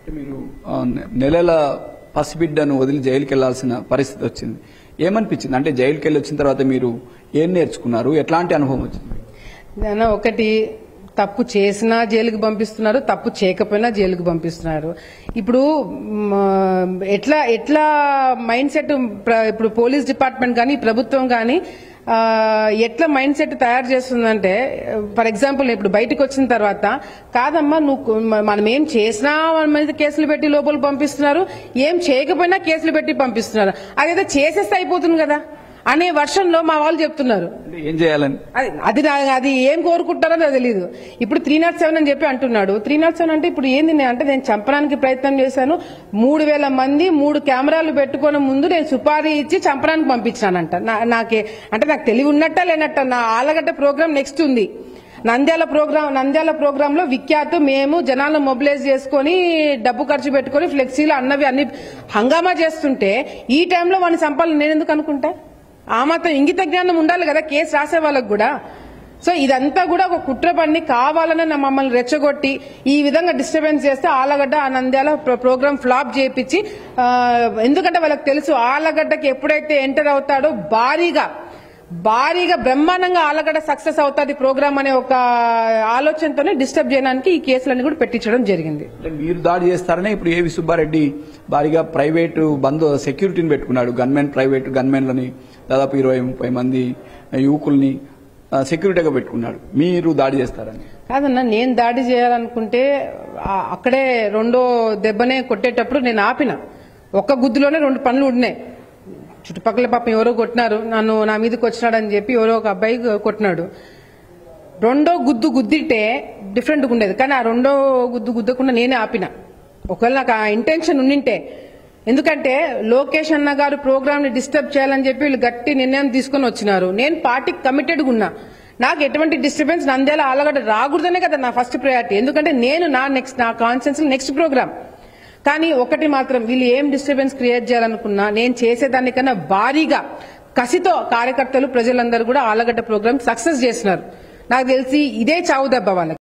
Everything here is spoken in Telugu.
మీరు ఆ, నె- నెలల పసిబిడ్డను వదిలి జైలుకి వెళ్లాల్సిన పరిస్థితి వచ్చింది ఏమనిపించింది అంటే జైలుకి వెళ్ళి వచ్చిన తర్వాత మీరు ఏం నేర్చుకున్నారు ఎట్లాంటి అనుభవం వచ్చింది నాన్న ఒకటి తప్పు చేసినా జైలుకి పంపిస్తున్నారు తప్పు చేయకపోయినా జైలుకి పంపిస్తున్నారు ఇప్పుడు మ్, ఎట్లా ఎట్లా మైండ్ సెట్ ప్ర- ఇప్పుడు పోలీస్ డిపార్ట్మెంట్ కానీ ప్రభుత్వం కానీ ఆ, ఎట్లా మైండ్ సెట్ తయారు చేస్తుందంటే ఫర్ ఎగ్జాంపుల్ ఇప్పుడు బయటకు వచ్చిన తర్వాత కాదమ్మా నువ్వు మ- మనం ఏం చేసినా మన మీద కేసులు పెట్టి లోపల పంపిస్తున్నారు ఏం చేయకపోయినా కేసులు పెట్టి పంపిస్తున్నారు అదేదో చేసేస్తే అయిపోతుంది కదా అనే వర్షంలో మా వాళ్ళు చెప్తున్నారు అంటే ఏం చేయాలని అది అది నా- అది ఏం కోరుకుంటారో నాకు తెలియదు ఇప్పుడు త్రీ నాట్ సెవెన్ అని చెప్పి అంటున్నాడు త్రీ నాట్ సెవెన్ అంటే ఇప్పుడు ఏంది నేను అంటే నేను చంపడానికి ప్రయత్నం చేశాను మూడు వేల మంది మూడు కెమెరాలు పెట్టుకునే ముందు నేను సుపారీ ఇచ్చి చంపడానికి పంపించానంట నా- నాకే అంటే నాకు తెలివి ఉన్నట్ట లేనట్ట నా ఆలగడ్డ ప్రోగ్రామ్ నెక్స్ట్ ఉంది నంద్యాల ప్రోగ్రామ్ నంద్యాల ప్రోగ్రామ్ లో విఖ్యాత్ మేము జనాలను మొబిలైజ్ చేసుకొని డబ్బు ఖర్చు పెట్టుకొని ఫ్లెక్సీలు అన్నవి అన్ని హంగామా చేస్తుంటే ఈ టైంలో వాడిని చంపాలని నేను ఎందుకు అనుకుంటా ఆ మాత్రం ఇంగిత జ్ఞానం ఉండాలి కదా కేసు రాసే వాళ్ళకు కూడా సో ఇదంతా కూడా ఒక కుట్ర పని కావాలని నా మమ్మల్ని రెచ్చగొట్టి ఈ విధంగా డిస్టర్బెన్స్ చేస్తే ఆలగడ్డ ఆ నంద్యాల ప్ర- ప్రోగ్రామ్ ఫ్లాప్ చేయించి ఆ, ఎందుకంటే వాళ్ళకి తెలుసు ఆలగడ్డకి ఎప్పుడైతే ఎంటర్ అవుతాడో భారీగా భారీగా బ్రహ్మాండంగా ఆలగడ్డ సక్సెస్ అవుతుంది ప్రోగ్రామ్ అనే ఒక ఆలోచనతోనే డిస్టర్బ్ చేయడానికి ఈ కేసులన్నీ కూడా పెట్టించడం జరిగింది అంటే మీరు దాడి చేస్తారనే ఇప్పుడు ఏవి సుబ్బారెడ్డి భారీగా ప్రైవేటు బంధు సెక్యూరిటీని పెట్టుకున్నాడు గన్మెన్ ప్రైవేట్ గన్మెన్లని దాదాపు ఇరవై ముప్పై మంది యువకుల్ని ఆ, సెక్యూరిటీగా పెట్టుకున్నాడు మీరు దాడి చేస్తారని కాదన్నా నేను దాడి చేయాలనుకుంటే ఆ- అక్కడే రెండో దెబ్బనే కొట్టేటప్పుడు నేను ఆపిన ఒక్క గుద్దులోనే రెండు పనులు ఉన్నాయి చుట్టుపక్కల పాపం ఎవరో కొట్టినారు నన్ను నా మీదకి వచ్చినాడని చెప్పి ఎవరో ఒక అబ్బాయి కొట్టినాడు రెండో గుద్దు గుద్దితే డిఫరెంట్గా ఉండేది కానీ ఆ రెండో గుద్దు గుద్దకుండా నేనే ఆపిన ఒకవేళ నాకు ఆ ఇంటెన్షన్ ఉండింటే ఎందుకంటే లోకేష్ అన్న గారు ప్రోగ్రామ్ ని డిస్టర్బ్ చేయాలని చెప్పి వీళ్ళు గట్టి నిర్ణయం తీసుకొని వచ్చినారు నేను పార్టీకి కమిటెడ్ ఉన్నా నాకు ఎటువంటి డిస్టర్బెన్స్ నంద్యాల ఆలగడ్డ రాకూడదనే కదా నా ఫస్ట్ ప్రయారిటీ ఎందుకంటే నేను నా నెక్స్ట్ నా కాన్సెన్స్ నెక్స్ట్ ప్రోగ్రామ్ కానీ ఒకటి మాత్రం వీళ్ళు ఏం డిస్టర్బెన్స్ క్రియేట్ చేయాలనుకున్నా నేను చేసేదానికన్నా భారీగా కసితో కార్యకర్తలు ప్రజలందరూ కూడా ఆలగడ్డ ప్రోగ్రామ్ సక్సెస్ చేసినారు నాకు తెలిసి ఇదే చావు దెబ్బ వాళ్ళకి